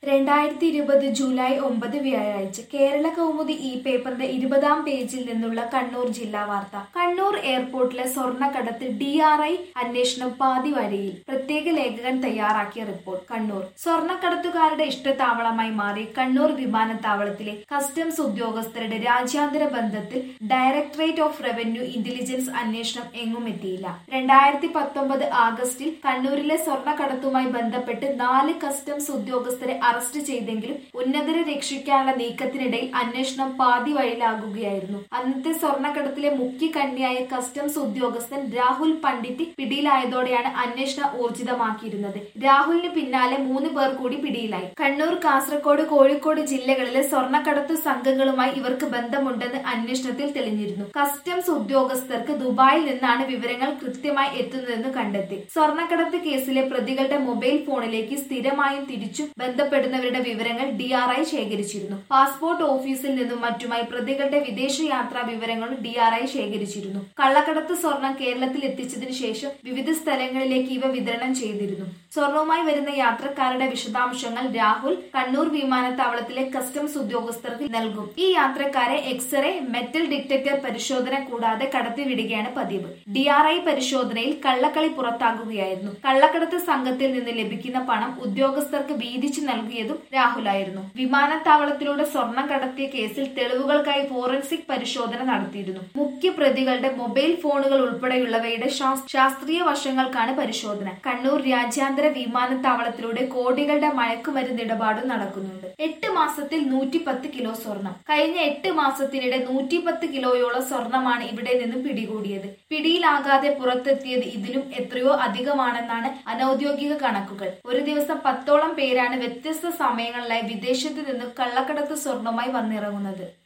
രണ്ടായിരത്തി ഇരുപത് ജൂലൈ ഒമ്പത് വ്യാഴാഴ്ച കേരള കൗമുദി ഈ പേപ്പറിന്റെ ഇരുപതാം പേജിൽ നിന്നുള്ള കണ്ണൂർ ജില്ലാ വാർത്ത കണ്ണൂർ എയർപോർട്ടിലെ സ്വർണ്ണക്കടത്ത് ഡി ആർ ഐ അന്വേഷണം പാതി വഴിയിൽ പ്രത്യേക ലേഖകൻ തയ്യാറാക്കിയ റിപ്പോർട്ട് കണ്ണൂർ സ്വർണ്ണക്കടത്തുകാരുടെ ഇഷ്ടത്താവളമായി മാറി കണ്ണൂർ വിമാനത്താവളത്തിലെ കസ്റ്റംസ് ഉദ്യോഗസ്ഥരുടെ രാജ്യാന്തര ബന്ധത്തിൽ ഡയറക്ടറേറ്റ് ഓഫ് റവന്യൂ ഇന്റലിജൻസ് അന്വേഷണം എങ്ങും എത്തിയില്ല രണ്ടായിരത്തി പത്തൊമ്പത് ആഗസ്റ്റിൽ കണ്ണൂരിലെ സ്വർണ്ണക്കടത്തുമായി ബന്ധപ്പെട്ട് നാല് കസ്റ്റംസ് ഉദ്യോഗസ്ഥരെ അറസ്റ്റ് ചെയ്തെങ്കിലും ഉന്നതരെ രക്ഷിക്കാനുള്ള നീക്കത്തിനിടയിൽ അന്വേഷണം പാതി വഴിയിലാകുകയായിരുന്നു അന്നത്തെ സ്വർണ്ണക്കടത്തിലെ മുഖ്യ കണ്ണിയായ കസ്റ്റംസ് ഉദ്യോഗസ്ഥൻ രാഹുൽ പണ്ഡിറ്റ് പിടിയിലായതോടെയാണ് അന്വേഷണം ഊർജിതമാക്കിയിരുന്നത് രാഹുലിന് പിന്നാലെ മൂന്ന് പേർ കൂടി പിടിയിലായി കണ്ണൂർ കാസർഗോഡ് കോഴിക്കോട് ജില്ലകളിലെ സ്വർണ്ണക്കടത്ത് സംഘങ്ങളുമായി ഇവർക്ക് ബന്ധമുണ്ടെന്ന് അന്വേഷണത്തിൽ തെളിഞ്ഞിരുന്നു കസ്റ്റംസ് ഉദ്യോഗസ്ഥർക്ക് ദുബായിൽ നിന്നാണ് വിവരങ്ങൾ കൃത്യമായി എത്തുന്നതെന്ന് കണ്ടെത്തി സ്വർണ്ണക്കടത്ത് കേസിലെ പ്രതികളുടെ മൊബൈൽ ഫോണിലേക്ക് സ്ഥിരമായും തിരിച്ചും ബന്ധപ്പെടുന്നവരുടെ വിവരങ്ങൾ ഡി ആർ ഐ ശേഖരിച്ചിരുന്നു പാസ്പോർട്ട് ഓഫീസിൽ നിന്നും മറ്റുമായി പ്രതികളുടെ വിദേശ യാത്രാ വിവരങ്ങളും ഡി ആർ ഐ ശേഖരിച്ചിരുന്നു കള്ളക്കടത്ത് സ്വർണം കേരളത്തിൽ എത്തിച്ചതിനു ശേഷം വിവിധ സ്ഥലങ്ങളിലേക്ക് ഇവ വിതരണം ചെയ്തിരുന്നു സ്വർണവുമായി വരുന്ന യാത്രക്കാരുടെ വിശദാംശങ്ങൾ രാഹുൽ കണ്ണൂർ വിമാനത്താവളത്തിലെ കസ്റ്റംസ് ഉദ്യോഗസ്ഥർക്ക് നൽകും ഈ യാത്രക്കാരെ എക്സ്റേ മെറ്റൽ ഡിറ്റക്ടർ പരിശോധന കൂടാതെ കടത്തിവിടുകയാണ് പതിവ് ഡി ആർ ഐ പരിശോധനയിൽ കള്ളക്കളി പുറത്താകുകയായിരുന്നു കള്ളക്കടത്ത് സംഘത്തിൽ നിന്ന് ലഭിക്കുന്ന പണം ഉദ്യോഗസ്ഥർക്ക് വീതിച്ചു നൽകിയതും രാഹുലായിരുന്നു വിമാനത്താവളത്തിലൂടെ സ്വർണം കടത്തിയ കേസിൽ തെളിവുകൾക്കായി ഫോറൻസിക് പരിശോധന നടത്തിയിരുന്നു മുഖ്യ പ്രതികളുടെ മൊബൈൽ ഫോണുകൾ ഉൾപ്പെടെയുള്ളവയുടെ ശാസ്- ശാസ്ത്രീയ വശങ്ങൾക്കാണ് പരിശോധന കണ്ണൂർ രാജ്യാന്തര വിമാനത്താവളത്തിലൂടെ കോടികളുടെ മയക്കുമരുന്ന് ഇടപാടും നടക്കുന്നുണ്ട് എട്ട് മാസത്തിൽ നൂറ്റി പത്ത് കിലോ സ്വർണം കഴിഞ്ഞ എട്ട് മാസത്തിനിടെ നൂറ്റി പത്ത് കിലോയോളം സ്വർണമാണ് ഇവിടെ നിന്ന് പിടികൂടിയത് പിടിയിലാകാതെ പുറത്തെത്തിയത് ഇതിലും എത്രയോ അധികമാണെന്നാണ് അനൌദ്യോഗിക കണക്കുകൾ ഒരു ദിവസം പത്തോളം പേരാണ് വ്യത്യസ്ത സമയങ്ങളിലായി വിദേശത്ത് നിന്ന് കള്ളക്കടത്ത് സ്വർണവുമായി വന്നിറങ്ങുന്നത്